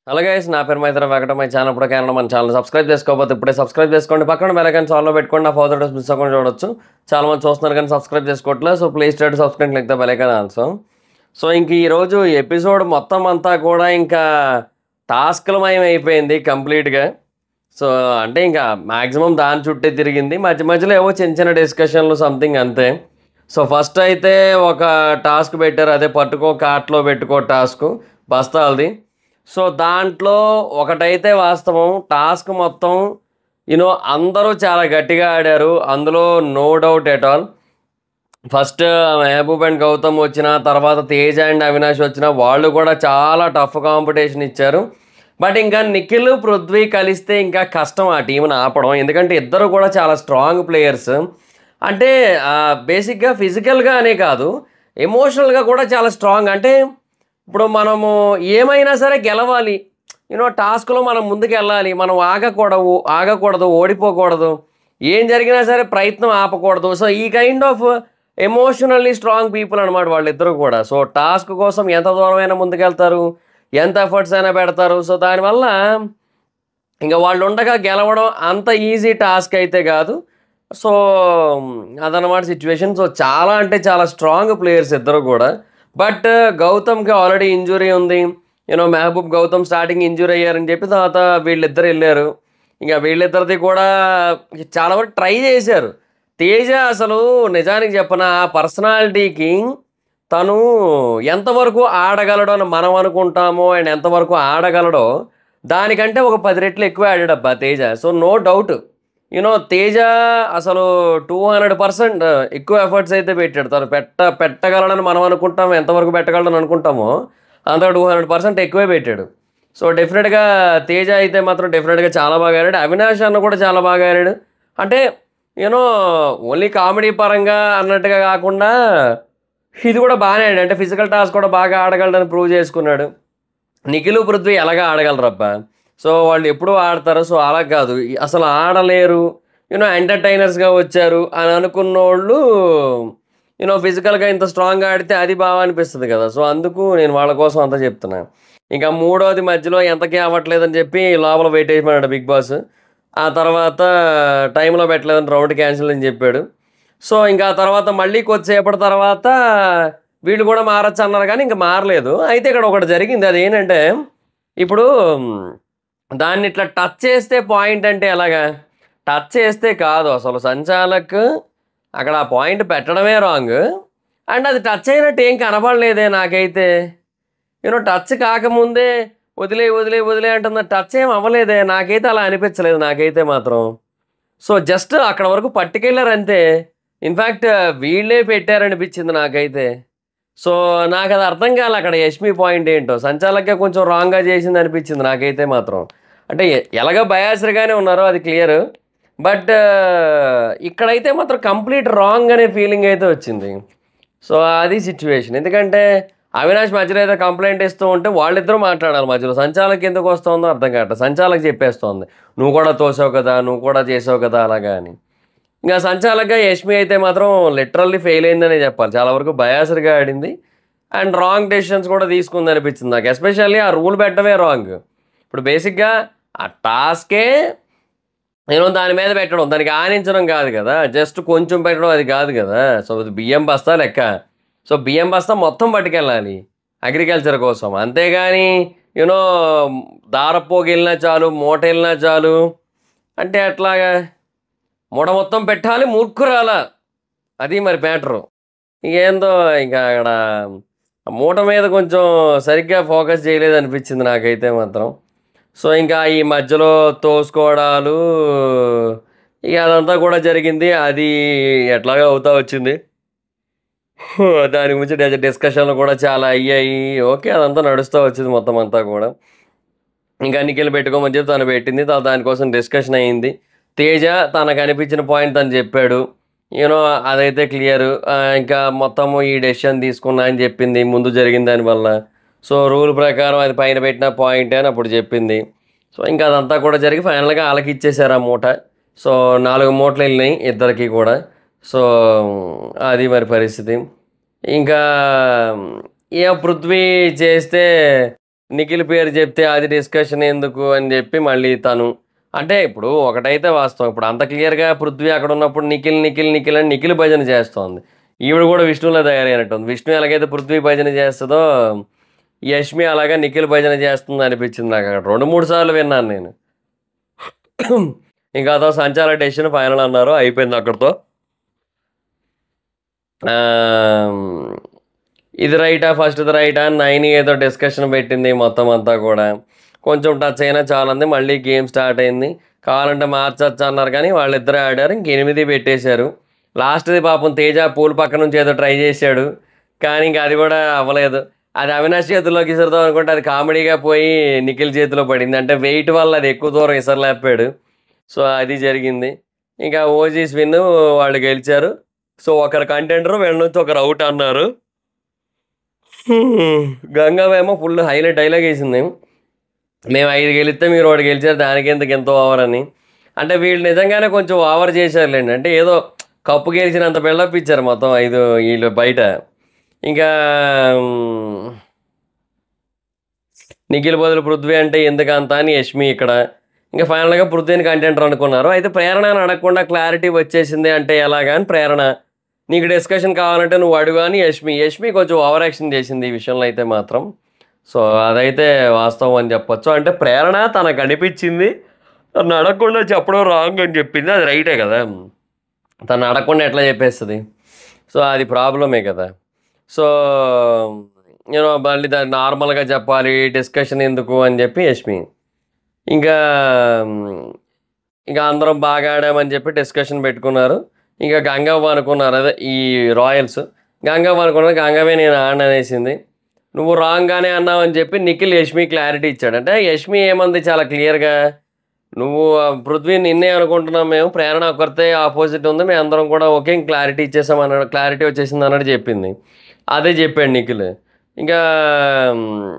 hello guys నా పేరు Maitra Venkata my channel ఇప్పుడు కారణం మన ఛానల్ సబ్స్క్రైబ్ చేసుకోకపోతే ఇప్పుడే సబ్స్క్రైబ్ చేసుకోండి పక్కన బెలైకన్ చాల్లో పెట్టుకోండి నా ఫోటో డేస్ మిస్ అవ్వకుండా చూడొచ్చు చాలా మంది చూస్తున్నారు కానీ సబ్స్క్రైబ్ చేసుకోవట్లేదు so please start subscribe click the bell icon also so ఇంక ఈరోజు ఎపిసోడ్ మొత్తం అంతా కూడా ఇంకా టాస్క్లమయం అయిపోయింది కంప్లీట్గా సో అంటే ఇంకా మ్యాక్సిమం దాని చుట్టే తిరిగింది మధ్య మధ్యలో ఏవో చిన్న చిన్న డిస్కషన్లు సంథింగ్ అంతే సో ఫస్ట్ అయితే ఒక టాస్క్ పెట్టారు అదే పట్టుకో కార్ట్లో పెట్టుకో టాస్క్ బస్తాలది సో దాంట్లో ఒకటైతే వాస్తవం టాస్క్ మొత్తం యూనో అందరూ చాలా గట్టిగా ఆడారు అందులో no doubt at all first Mehaboob and Gautham వచ్చిన తర్వాత తేజ్ అండ్ అవినాష్ వచ్చిన వాళ్ళు కూడా చాలా టఫ్ కాంపిటీషన్ ఇచ్చారు బట్ ఇంకా నిఖిల్ పృథ్వీ కలిస్తే ఇంకా కష్టం ఆ టీంని ఆపడం ఎందుకంటే ఇద్దరు కూడా చాలా స్ట్రాంగ్ ప్లేయర్స్ అంటే బేసిక్గా ఫిజికల్గా అనే కాదు ఎమోషనల్గా కూడా చాలా స్ట్రాంగ్ అంటే ఇప్పుడు మనము ఏమైనా సరే గెలవాలి యూనో టాస్క్లో మనం ముందుకు వెళ్ళాలి మనం ఆగకూడదు ఆగకూడదు ఓడిపోకూడదు ఏం జరిగినా సరే ప్రయత్నం ఆపకూడదు సో ఈ kind of emotionally strong people అనమాట వాళ్ళిద్దరూ కూడా సో టాస్క్ కోసం ఎంత దూరమైనా ముందుకెళ్తారు ఎంత ఎఫర్ట్స్ అయినా పెడతారు సో దానివల్ల ఇంకా వాళ్ళు ఉండగా గెలవడం అంత ఈజీ టాస్క్ అయితే కాదు సో అదనమాట సిచ్యువేషన్ సో చాలా అంటే చాలా స్ట్రాంగ్ ప్లేయర్స్ ఇద్దరు కూడా బట్ గౌతమ్కి ఆల్రెడీ ఇంజురీ ఉంది you know Mehaboob Gautham starting injury అయ్యారని చెప్పి తర్వాత వీళ్ళిద్దరు వెళ్ళారు ఇంకా వీళ్ళిద్దరిది కూడా చాలా వరకు ట్రై చేశారు తేజ అసలు నిజానికి చెప్పన పర్సనాలిటీకి తను ఎంతవరకు ఆడగలడో అని మనం అనుకుంటామో అండ్ ఎంతవరకు ఆడగలడో దానికంటే ఒక పది రెట్లు ఎక్కువ ఆడాడబ్బా Teja so no doubt you know Teja అసలు టూ హండ్రెడ్ పర్సెంట్ ఎక్కువ ఎఫర్ట్స్ అయితే పెట్టాడు తను పెట్ట పెట్టగలడని మనం అనుకుంటాం ఎంతవరకు పెట్టగలడని అనుకుంటామో అంత టూ హండ్రెడ్ పర్సెంట్ ఎక్కువే పెట్టాడు సో డెఫినెట్గా తేజ అయితే మాత్రం డెఫినెట్గా చాలా బాగా ఆడాడు అవినాష్ అన్న కూడా చాలా బాగా ఆడాడు అంటే యూనో ఓన్లీ కామెడీ పరంగా అన్నట్టుగా కాకుండా ఇది కూడా బాగానే ఆడాడు అంటే ఫిజికల్ టాస్క్ కూడా బాగా ఆడగలడని ప్రూవ్ చేసుకున్నాడు నిఖిల్ పృథ్వీ ఎలాగా ఆడగలరబ్బా సో వాళ్ళు ఎప్పుడూ ఆడతారు సో అలా కాదు అసలు ఆడలేరు యూనో ఎంటర్టైనర్స్గా వచ్చారు అని అనుకున్న వాళ్ళు యూనో ఫిజికల్గా ఇంత స్ట్రాంగ్గా ఆడితే అది బాగా అనిపిస్తుంది కదా సో అందుకు నేను వాళ్ళ కోసం అంతా చెప్తున్నాను ఇంకా మూడోది మధ్యలో ఎంతకీ అవ్వట్లేదని చెప్పి లోపల వెయిట్ వేయమన్నాడు బిగ్ బాస్ ఆ తర్వాత టైంలో పెట్టలేదని రౌండ్ క్యాన్సిల్ అని చెప్పాడు సో ఇంకా ఆ తర్వాత మళ్ళీ కొద్దిసేపటి తర్వాత వీళ్ళు కూడా మారచ్చు అన్నారు కానీ ఇంకా మారలేదు అయితే ఇక్కడ ఒకటి జరిగింది అది ఏంటంటే ఇప్పుడు దాన్ని ఇట్లా టచ్ చేస్తే పాయింట్ అంటే ఎలాగా టచ్ చేస్తే కాదు అసలు సంచాలక్ అక్కడ ఆ పాయింట్ పెట్టడమే రాంగ్ అండ్ అది టచ్ అయినట్టు ఏం కనపడలేదే నాకైతే యూనో టచ్ కాకముందే వదిలే వదిలే వదిలే అంటున్న టచ్ ఏం అవ్వలేదే నాకైతే అలా అనిపించలేదు నాకైతే మాత్రం సో జస్ట్ అక్కడ వరకు పట్టుకెళ్ళారు అంతే ఇన్ఫ్యాక్ట్ వీళ్ళే పెట్టారనిపించింది నాకైతే సో నాకు అది అర్థం కాలే అక్కడ యష్మి పాయింట్ ఏంటో సంచాలకే కొంచెం రాంగ్గా చేసింది అనిపించింది నాకైతే మాత్రం అంటే ఎ- ఎలాగ బయాసరిగానే ఉన్నారో అది క్లియర్ బట్ ఇక్కడైతే మాత్రం కంప్లీట్ రాంగ్ అనే ఫీలింగ్ అయితే వచ్చింది సో అది సిచ్యువేషన్ ఎందుకంటే అవినాష్ మధ్యలో ఏదో కంప్లైంట్ ఇస్తూ ఉంటే వాళ్ళిద్దరూ మాట్లాడాలి మధ్యలో సంచాలక్ ఎందుకు వస్తుందో అర్థం కావట్లేదు సంచాలక్ చెప్పేస్తోంది నువ్వు కూడా తోసావు కదా నువ్వు కూడా చేసావు కదా అలాగా అని ఇంకా సంచాలకగా యష్మి అయితే మాత్రం లిటరల్లీ ఫెయిల్ అయిందనే చెప్పాలి చాలా వరకు బయాసరిగా ఆడింది అండ్ రాంగ్ డెసిషన్స్ కూడా తీసుకుంది అనిపించింది నాకు ఎస్పెషల్లీ ఆ రూల్ పెట్టడమే రాంగ్ ఇప్పుడు బేసిక్గా ఆ టాస్కే నేను దాని మీద పెట్టడం దానికి ఆనించడం కాదు కదా జస్ట్ కొంచెం పెట్టడం అది కాదు కదా సో ఇది బియ్యం బస్తా లెక్క సో బియ్యం బస్తా మొత్తం పట్టుకెళ్ళాలి అగ్రికల్చర్ కోసం అంతేగాని యూనో దారపోగి వెళ్ళినా చాలు మూట వెళ్ళినా చాలు అంటే అట్లాగా మూట మొత్తం పెట్టాలి మూర్ఖురాల అది మరి మ్యాటరు ఇంకేందో ఇంకా అక్కడ ఆ మూట మీద కొంచెం సరిగ్గా ఫోకస్ చేయలేదు అనిపించింది నాకైతే మాత్రం సో ఇంకా ఈ మధ్యలో తోసుకోవడాలు ఇక అదంతా కూడా జరిగింది అది ఎట్లాగా అవుతా వచ్చింది దాని గురించి డి- డిస్కషన్లు కూడా చాలా అయ్యాయి ఓకే అదంతా నడుస్తూ వచ్చింది మొత్తం అంతా కూడా ఇంకా నిఖిల్ పెట్టుకోమని చెప్పి తను పెట్టింది తా- దానికోసం డిస్కషన్ అయ్యింది తేజ తనకు అనిపించిన పాయింట్ తను చెప్పాడు యూనో అదైతే క్లియర్ ఇంకా మొత్తము ఈ డెసిషన్ తీసుకున్నా అని చెప్పింది ముందు జరిగిన దానివల్ల సో రూల్ ప్రకారం అది పైన పెట్టిన పాయింట్ అని అప్పుడు చెప్పింది సో ఇంకా అదంతా కూడా జరిగి ఫైనల్గా వాళ్ళకి ఇచ్చేసారు ఆ మూట సో నాలుగు మూటలు వెళ్ళినాయి ఇద్దరికి కూడా సో అది మరి పరిస్థితి ఇంకా ఏ పృథ్వీ చేస్తే నిఖిల్ పేరు చెప్తే అది డిస్కషన్ ఎందుకు అని చెప్పి మళ్ళీ తను అంటే ఇప్పుడు ఒకటైతే వాస్తవం ఇప్పుడు అంత క్లియర్గా పృథ్వీ అక్కడ ఉన్నప్పుడు నిఖిల్ నిఖిల్ నిఖిల్ అని నిఖిల్ భజన చేస్తోంది ఈవిడ కూడా విష్ణులో తయారైనట్టుంది విష్ణు ఎలాగైతే పృథ్వీ భజన చేస్తుందో యష్మి అలాగా నిఖిల్ భజన చేస్తుంది అనిపించింది నాకు అక్కడ రెండు మూడు సార్లు విన్నాను నేను ఇంకా అదో సంచార డెసిషన్ ఫైనల్ అన్నారు అయిపోయింది అక్కడితో ఆ, ఇది రైటా ఫస్ట్ రైటా నైన్ ఏదో డిస్కషన్ పెట్టింది మొత్తం అంతా కూడా కొంచెం టచ్ అయినా చాలంది మళ్ళీ గేమ్ స్టార్ట్ అయింది కావాలంటే మార్చచ్చు అన్నారు కానీ వాళ్ళిద్దరే ఆడారు ఇంక ఎనిమిది పెట్టేశారు లాస్ట్ది పాపం తేజ పూల్ పక్క నుంచి ఏదో ట్రై చేశాడు కానీ ఇంక అది కూడా అవ్వలేదు అది అవినాష్ చేతిలోకి ఇసురుదాం అనుకుంటే అది కామెడీగా పోయి నిఖిల్ చేతిలో పడింది అంటే వెయిట్ వల్ల అది ఎక్కువ దూరం ఇసరలేపాడు సో అది జరిగింది ఇంకా ఓజీస్ విన్ వాళ్ళు గెలిచారు సో ఒకరు కంటెండర్ వీళ్ళ నుంచి ఒకరు అవుట్ అన్నారు గంగావేమో ఫుల్ హైలైట్ డైలాగ్ వేసింది మేము ఐదు గెలిస్తే మీరు ఒకటి గెలిచారు దానికి ఎందుకు ఎంతో ఓవర్ అని అంటే వీళ్ళు నిజంగానే కొంచెం ఓవర్ చేశారులేండి అంటే ఏదో కప్పు గెలిచినంత బిల్డప్ ఇచ్చారు మొత్తం ఐదు వీళ్ళు బయట ఇంకా మ్, నిఖిల్ బదులు పృథ్వీ అంటే ఎందుకు అంత అని యష్మి ఇక్కడ ఇంకా ఫైనల్గా పృథ్వీని కంటెంటర్ అనుకున్నారు అయితే ప్రేరణ అని అడగకుండా క్లారిటీ వచ్చేసింది అంటే ఎలాగా అని ప్రేరణ నీకు డిస్కషన్ కావాలంటే నువ్వు అడుగు అని యష్మి యష్మి కొంచెం ఓవర్ యాక్షన్ చేసింది ఈ విషయంలో అయితే మాత్రం సో అదైతే వాస్తవం అని చెప్పొచ్చు అంటే ప్రేరణ తనకు అనిపించింది తను అడగకుండా చెప్పడం రాంగ్ అని చెప్పింది అది రైటే కదా తను అడగకుండా ఎట్లా చెప్పేస్తుంది సో అది ప్రాబ్లమే కదా సో నేను మళ్ళీ దాన్ని నార్మల్గా చెప్పాలి డిస్కషన్ ఎందుకు అని చెప్పి యష్మి ఇంకా ఇంకా అందరం బాగా ఆడామని చెప్పి డిస్కషన్ పెట్టుకున్నారు ఇంకా గంగవ్వ అనుకున్నారు అదే ఈ రాయల్స్ గంగవ్వ అనుకున్నారు గంగవే నేను ఆడనేసింది నువ్వు రాంగ్గానే అన్నావు అని చెప్పి నిఖిల్ యష్మి క్లారిటీ ఇచ్చాడు అంటే యష్మి ఏమంది చాలా క్లియర్గా నువ్వు ఆ, పృథ్వీ నిన్నే అనుకుంటున్నాం మేము ప్రేరణ ఒకరితే ఆపోజిట్ ఉంది మేము అందరం కూడా ఓకే క్లారిటీ ఇచ్చేసాం అన్నాడు క్లారిటీ వచ్చేసింది అన్నట్టు చెప్పింది అదే చెప్పాడు నిఖిల్ ఇంకా మ్,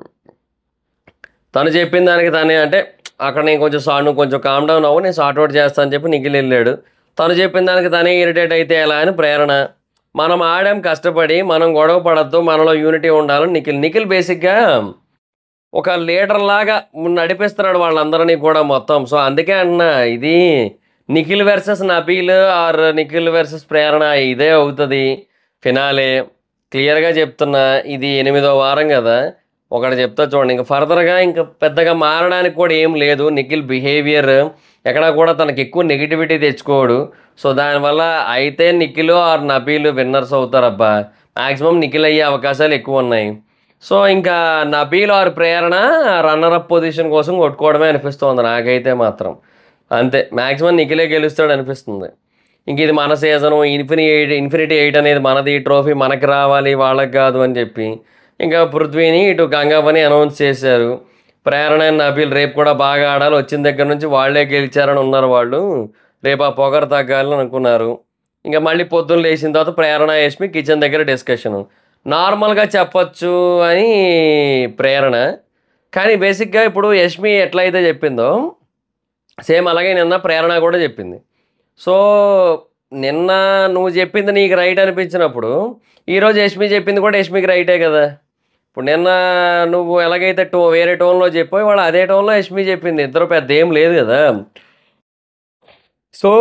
తను చెప్పిన దానికి తనే అంటే అక్కడ నేను కొంచెం సా నువ్వు కొంచెం కామ్ డౌన్ అవ్వు నేను సార్ట్ అవుట్ చేస్తాను అని చెప్పి నిఖిల్ వెళ్ళాడు తను చెప్పిన దానికి తనే ఇరిటేట్ అయితే ఎలా అని ప్రేరణ మనం ఆడాం కష్టపడి మనం గొడవ పడద్దు మనలో యూనిటీ ఉండాలని నిఖిల్ నిఖిల్ బేసిక్గా ఒక లీడర్ లాగా నడిపిస్తున్నాడు వాళ్ళందరినీ కూడా మొత్తం సో అందుకే అంటున్నా ఇది Nikhil versus Nabeel or Nikhil versus Prerana ఇదే అవుతుంది ఫినాలే క్లియర్గా చెప్తున్నా ఇది ఎనిమిదో వారం కదా ఒకటి చెప్తా చూడండి ఇంకా ఫర్దర్గా ఇంకా పెద్దగా మారడానికి కూడా ఏం లేదు నిఖిల్ బిహేవియర్ ఎక్కడా కూడా తనకి ఎక్కువ నెగిటివిటీ తెచ్చుకోడు సో దానివల్ల అయితే నిఖిల్ ఆర్ నబీల్ విన్నర్స్ అవుతారబ్బా మ్యాక్సిమం నిఖిల్ అయ్యే అవకాశాలు ఎక్కువ ఉన్నాయి సో ఇంకా Nabeel or Prerana runner up position కోసం కొట్టుకోవడమే అనిపిస్తుంది నాకైతే మాత్రం అంతే మ్యాక్సిమం నిఖిలే గెలుస్తాడు అనిపిస్తుంది ఇంక ఇది మన season infinity eight infinity eight అనేది మనది ఈ ట్రోఫీ మనకి రావాలి వాళ్ళకి కాదు అని చెప్పి ఇంకా పృథ్వీని ఇటు గంగావని అనౌన్స్ చేశారు ప్రేరణ అండ్ నబీల్ రేపు కూడా బాగా ఆడాలి వచ్చిన దగ్గర నుంచి వాళ్ళే గెలిచారని ఉన్నారు వాళ్ళు రేపు ఆ పొగరు తగ్గాలని అనుకున్నారు ఇంకా మళ్ళీ పొద్దున్న లేచిన తర్వాత ప్రేరణ యష్మి కిచెన్ దగ్గర డిస్కషన్ నార్మల్గా చెప్పొచ్చు అని ప్రేరణ కానీ బేసిక్గా ఇప్పుడు యష్మి ఎట్లయితే చెప్పిందో సేమ్ అలాగే నిన్న ప్రేరణ కూడా చెప్పింది సో నిన్న నువ్వు చెప్పింది నీకు రైట్ అనిపించినప్పుడు ఈరోజు యష్మి చెప్పింది కూడా యష్మికి రైటే కదా ఇప్పుడు నిన్న నువ్వు ఎలాగైతే టో వేరే టోన్లో చెప్పావు వాళ్ళు అదే టోన్లో యష్మి చెప్పింది ఇద్దరు పెద్ద ఏం లేదు కదా సో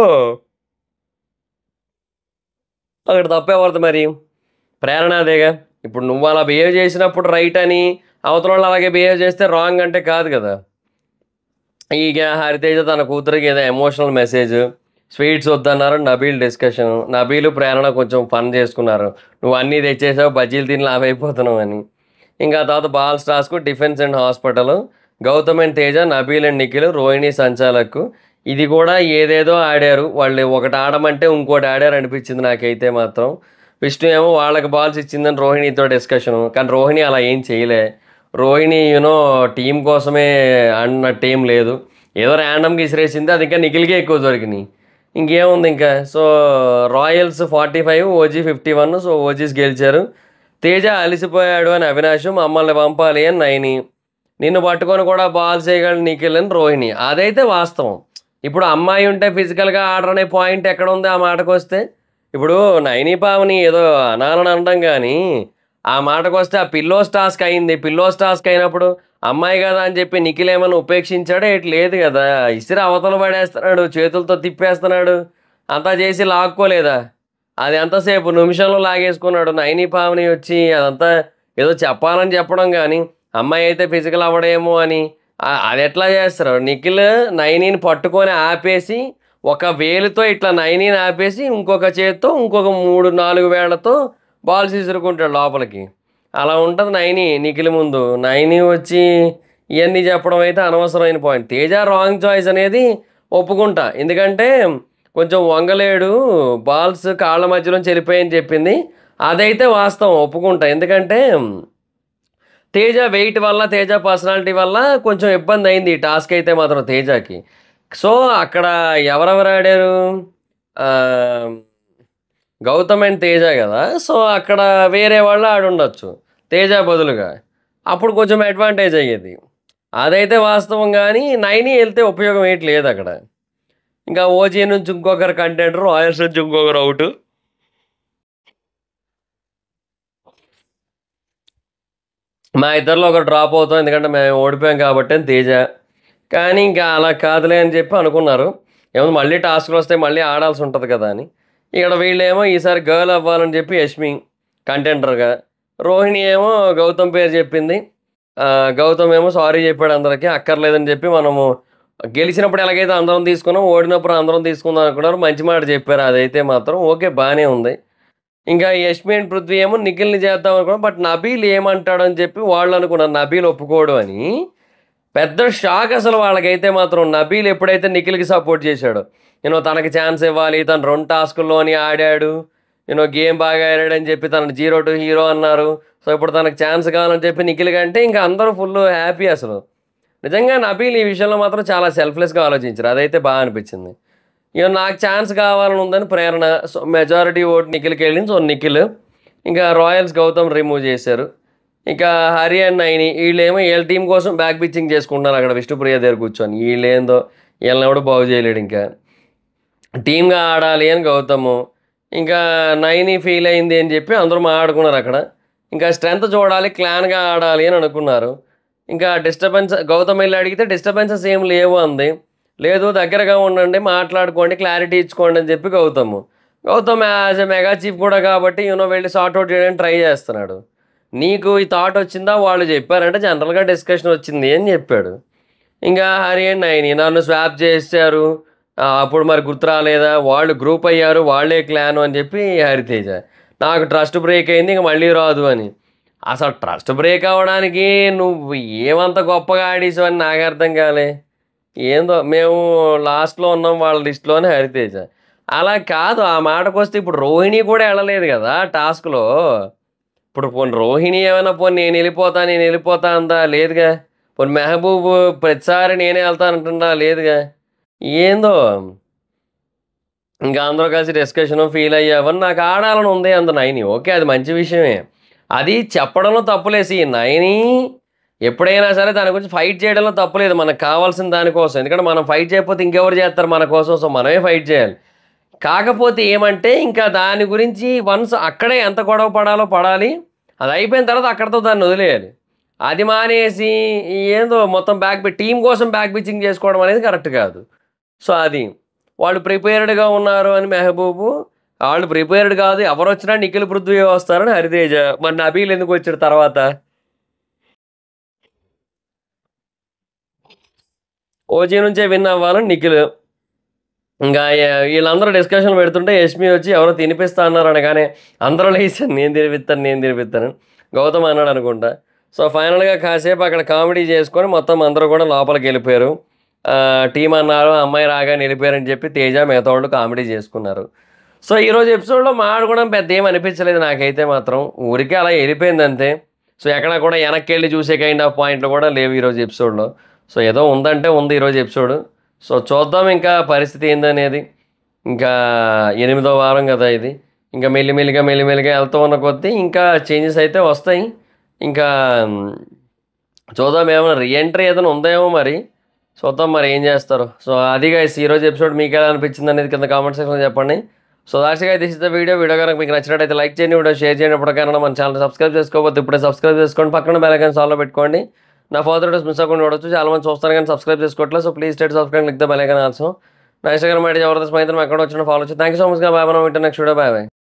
అక్కడ తప్పేవరదు మరి ప్రేరణ అదేగా ఇప్పుడు నువ్వు అలా బిహేవ్ చేసినప్పుడు రైట్ అని అవతల వాళ్ళు అలాగే బిహేవ్ చేస్తే రాంగ్ అంటే కాదు కదా ఇక హరితేజ తన కూతురికి ఏదో ఎమోషనల్ మెసేజ్ స్వీట్స్ వద్దన్నారు నబీల్ డిస్కషన్ నబీలు ప్రేరణ కొంచెం ఫన్ చేసుకున్నారు నువ్వు అన్నీ తెచ్చేసావు బజ్జీలు తిని లాభ అయిపోతున్నావు అని ఇంకా ఆ తర్వాత బాల్ స్టార్స్కు defence and hospital Gautham and Teja Nabeel and Nikhil Rohini సంచాలకు ఇది కూడా ఏదేదో ఆడారు వాళ్ళు ఒకటి ఆడమంటే ఇంకోటి ఆడారు అనిపించింది నాకైతే మాత్రం విష్ణు ఏమో వాళ్ళకి బాల్స్ ఇచ్చిందని రోహిణితో డిస్కషను కానీ రోహిణి అలా ఏం చేయలే రోహిణి యూనో టీం కోసమే అన్నట్టు ఏం లేదు ఏదో ర్యాండమ్గా ఇసిరేసింది అది ఇంకా నిఖిల్కే ఎక్కువ దొరికినాయి ఇంకేముంది ఇంకా so royals forty five OG fifty one so OGs గెలిచారు తేజ అలిసిపోయాడు అని అవినాష్ మమ్మల్ని పంపాలి అని నైని నిన్ను పట్టుకొని కూడా బాల్ చేయగలడు నిఖిల్ అని రోహిణి అదైతే వాస్తవం ఇప్పుడు అమ్మాయి ఉంటే ఫిజికల్గా ఆర్డర్ అనే పాయింట్ ఎక్కడ ఉంది ఆ మాటకు వస్తే ఇప్పుడు నైని పావని ఏదో అనాలని అనడం కానీ ఆ మాటకు వస్తే ఆ పిల్లోస్ టాస్క్ అయింది పిల్లోస్ టాస్క్ అయినప్పుడు అమ్మాయి కదా అని చెప్పి నిఖిల్ ఏమైనా ఉపేక్షించాడో ఇటు లేదు కదా ఇసిరి అవతల పడేస్తున్నాడు చేతులతో తిప్పేస్తున్నాడు అంతా చేసి లాక్కోలేదా అది ఎంతసేపు నిమిషంలో లాగేసుకున్నాడు నైని పావని వచ్చి అదంతా ఏదో చెప్పాలని చెప్పడం కానీ అమ్మాయి అయితే ఫిజికల్ అవ్వడేమో అని ఆ- అది ఎట్లా చేస్తారు నిఖిల్ నైనీని పట్టుకొని ఆపేసి ఒక వేలుతో ఇట్లా నైనీని ఆపేసి ఇంకొక చేత్తో ఇంకొక మూడు నాలుగు వేళ్లతో బాల్స్ విసురుకుంటాడు లోపలికి అలా ఉంటుంది నైని నిఖిల్ ముందు నైని వచ్చి ఇవన్నీ చెప్పడం అయితే అనవసరమైన పాయింట్ తేజ రాంగ్ చాయిస్ అనేది ఒప్పుకుంటా ఎందుకంటే కొంచెం వంగలేడు బాల్స్ కాళ్ళ మధ్యలో చెరిపోయని చెప్పింది అదైతే వాస్తవం ఒప్పుకుంటా ఎందుకంటే తేజ వెయిట్ వల్ల తేజ పర్సనాలిటీ వల్ల కొంచెం ఇబ్బంది అయింది ఈ టాస్క్ అయితే మాత్రం తేజకి సో అక్కడ ఎవరెవరు ఆడారు ఆ, గౌతమ్ అండ్ తేజ కదా సో అక్కడ వేరే వాళ్ళు ఆడుండొచ్చు తేజ బదులుగా అప్పుడు కొంచెం అడ్వాంటేజ్ అయ్యేది అదైతే వాస్తవం కానీ నైని వెళ్తే ఉపయోగం ఏంటి లేదు అక్కడ ఇంకా ఓజీ నుంచి ఇంకొకరు కంటెంటర్ రాయల్స్ నుంచి ఇంకొకరు అవుట్ మా ఇద్దరిలో ఒకరు డ్రాప్ అవుతాం ఎందుకంటే మేము ఓడిపోయాం కాబట్టి అని తేజ కానీ ఇంకా అలా కాదులే అని చెప్పి అనుకున్నారు ఏమో మళ్ళీ టాస్క్లు వస్తే మళ్ళీ ఆడాల్సి ఉంటుంది కదా అని ఇక్కడ వీళ్ళేమో ఈసారి గర్ల్ అవ్వాలని చెప్పి యష్మి కంటెంటర్గా రోహిణి ఏమో గౌతమ్ పేరు చెప్పింది ఆ, గౌతమ్ ఏమో సారీ చెప్పాడు అందరికీ అక్కర్లేదని చెప్పి మనము గెలిచినప్పుడు ఎలాగైతే అందరం తీసుకున్నాం ఓడినప్పుడు అందరం తీసుకుందాం అనుకున్నారు మంచి మాట చెప్పారు అదైతే మాత్రం ఓకే బాగానే ఉంది ఇంకా యష్మి అండ్ పృథ్వీ ఏమో నిఖిల్ని చేద్దాం అనుకున్నాం బట్ నబీల్ ఏమంటాడు అని చెప్పి వాళ్ళు అనుకున్నారు నబీల్ ఒప్పుకోడు అని పెద్ద షాక్ అసలు వాళ్ళకైతే మాత్రం నబీల్ ఎప్పుడైతే నిఖిల్కి సపోర్ట్ చేశాడు నేను తనకి ఛాన్స్ ఇవ్వాలి తను రెండు టాస్కుల్లోని ఆడాడు నేను గేమ్ బాగా ఆడాడని చెప్పి తన జీరో టు హీరో అన్నారు సో ఇప్పుడు తనకు ఛాన్స్ కావాలని చెప్పి నిఖిల్ కంటే ఇంకా అందరూ ఫుల్ హ్యాపీ అసలు నిజంగా నబీల్ ఈ విషయంలో మాత్రం చాలా సెల్ఫ్లెస్గా ఆలోచించారు అదైతే బాగా అనిపించింది ఇక నాకు ఛాన్స్ కావాలని ఉందని ప్రేరణ సో మెజారిటీ ఓట్ నిఖిల్కి వెళ్ళింది సో నిఖిల్ ఇంకా రాయల్స్ గౌతమ్ రిమూవ్ చేశారు ఇంకా హరి అండ్ నైని వీళ్ళేమో వీళ్ళ టీం కోసం బ్యాక్ పిచ్చింగ్ చేసుకుంటున్నారు అక్కడ విష్ణుప్రియ దగ్గర కూర్చొని వీళ్ళేందో వీళ్ళని ఎవడు బాగు చేయలేడు ఇంకా టీమ్గా ఆడాలి అని గౌతము ఇంకా నైని ఫీల్ అయింది అని చెప్పి అందరూ మాట్లాడుకున్నారు అక్కడ ఇంకా స్ట్రెంత్ చూడాలి క్లాన్గా ఆడాలి అని అనుకున్నారు ఇంకా డిస్టర్బెన్స్ గౌతమ్ వెళ్ళి అడిగితే డిస్టర్బెన్సెస్ ఏం లేవు అంది లేదు దగ్గరగా ఉండండి మాట్లాడుకోండి క్లారిటీ ఇచ్చుకోండి అని చెప్పి Gautam Gautam as a mega chief కూడా కాబట్టి యూనో వెళ్ళి సార్ట్ అవుట్ చేయడానికి ట్రై చేస్తున్నాడు నీకు ఈ థాట్ వచ్చిందా వాళ్ళు చెప్పారంటే జనరల్గా డిస్కషన్ వచ్చింది అని చెప్పాడు ఇంకా హరి అండ్ నైని నన్ను స్వాప్ చేశారు ఆ, అప్పుడు మరి గుర్తు రాలేదా వాళ్ళు గ్రూప్ అయ్యారు వాళ్ళే క్లాన్ అని చెప్పి హరితేజ నాకు ట్రస్ట్ బ్రేక్ అయింది ఇంక మళ్ళీ రాదు అని అసలు ట్రస్ట్ బ్రేక్ అవ్వడానికి నువ్వు ఏమంత గొప్పగా ఆడేసావు అని నాకు అర్థం కాలే ఏందో మేము లాస్ట్లో ఉన్నాం వాళ్ళ లిస్ట్లోనే హరితేజ అలా కాదు ఆ మాటకు వస్తే ఇప్పుడు రోహిణి కూడా వెళ్ళలేదు కదా టాస్క్లో ఇప్పుడు పోనీ రోహిణి ఏమైనా పోనీ నేను వెళ్ళిపోతా నేను వెళ్ళిపోతా అందా లేదుగా పోనీ మెహబూబ్ ప్రతిసారి నేనే వెళ్తానంటుందా లేదుగా ఏందో ఇంకా అందరూ కలిసి డిస్కషన్ ఫీల్ అయ్యావని నాకు ఆడాలని ఉంది అంద నైని ఓకే అది మంచి విషయమే అది చెప్పడంలో తప్పులేసి నైని ఎప్పుడైనా సరే దాని గురించి ఫైట్ చేయడంలో తప్పులేదు మనకు కావాల్సిన దానికోసం ఎందుకంటే మనం ఫైట్ చేయకపోతే ఇంకెవరు చేస్తారు మన కోసం సో మనమే ఫైట్ చేయాలి కాకపోతే ఏమంటే ఇంకా దాని గురించి వన్స్ అక్కడే ఎంత గొడవ పడాలో పడాలి అది అయిపోయిన తర్వాత అక్కడితో దాన్ని వదిలేయాలి అది మానేసి ఏందో మొత్తం బ్యాక్ టీం కోసం బ్యాక్ పిచ్చింగ్ చేసుకోవడం అనేది కరెక్ట్ కాదు సో అది వాళ్ళు ప్రిపేర్డ్గా ఉన్నారు అని మెహబూబు వాళ్ళు ప్రిపేర్డ్ కాదు ఎవరు వచ్చినా నిఖిల్ పృథ్వీ వస్తారని హరితేజ మరి నబీల్ ఎందుకు వచ్చాడు తర్వాత ఓజీ నుంచే విన్ అవ్వాలని నిఖిల్ ఇంకా ఏ- వీళ్ళందరూ డిస్కషన్ పెడుతుంటే యష్మి వచ్చి ఎవరో తినిపిస్తా అన్నారు అనగానే అందరూ లేచాను నేను తినిపిస్తాను నేను తినిపిస్తాను గౌతమ్ అన్నాడు అనుకుంటా సో ఫైనల్గా కాసేపు అక్కడ కామెడీ చేసుకొని మొత్తం అందరూ కూడా లోపలికి వెళ్ళిపోయారు టీం అన్నారు అమ్మాయి రాగా వెళ్ళిపోయారని చెప్పి తేజ మిగతా వాళ్ళు కామెడీ చేసుకున్నారు సో ఈరోజు ఎపిసోడ్లో మాట్లాడుకోవడం పెద్ద ఏం అనిపించలేదు నాకైతే మాత్రం ఊరికే అలా వెళ్ళిపోయింది అంతే సో ఎక్కడ కూడా వెనక్కి వెళ్ళి చూసే కైండ్ ఆఫ్ పాయింట్లు కూడా లేవు ఈరోజు ఎపిసోడ్లో సో ఏదో ఉందంటే ఉంది ఈరోజు ఎపిసోడ్ సో చూద్దాం ఇంకా పరిస్థితి ఏందనేది ఇంకా ఎనిమిదో వారం కదా ఇది ఇంకా మెల్లిమెల్లిగా మెల్లిమెల్లిగా వెళ్తూ ఉన్న కొద్దీ ఇంకా చేంజెస్ అయితే వస్తాయి ఇంకా మ్, చూద్దాం ఏమైనా రీఎంట్రీ ఏదైనా ఉందేమో మరి చూద్దాం మరి ఏం చేస్తారు సో అది గైస్ ఈరోజు ఎపిసోడ్ మీకు ఎలా అనిపించింది అనేది కింద కామెంట్ సెక్షన్లో చెప్పండి సో దాచిగా this is the video video కనుక మీకు నచ్చినట్టయితే లైక్ చేయండి వీడియో షేర్ చేయండి ఎప్పటికైనా మన ఛానల్ సబ్స్క్రైబ్ చేసుకోకపోతే ఇప్పుడే సబ్స్క్రైబ్ చేసుకోండి పక్కన బెల్ ఐకాన్ సాల్వ్ పెట్టుకోండి నా ఫర్దర్ వీడియోస్ మిస్ అవ్వకుండా చూడొచ్చు చాలా మంది చూస్తారు కానీ సబ్స్క్రైబ్ చేసుకోవట్లేదు so please state subscribe click the bell icon also నా ఇన్స్టాగ్రామ్ ఐడి జబర్దస్త్ మైత్రం ఎక్కడ వచ్చిన ఫాలో వచ్చి థ్యాంక్ యూ సో మచ్గా బాయ్ మనం నెక్స్ట్ వీడియో బాయ్ బాయ్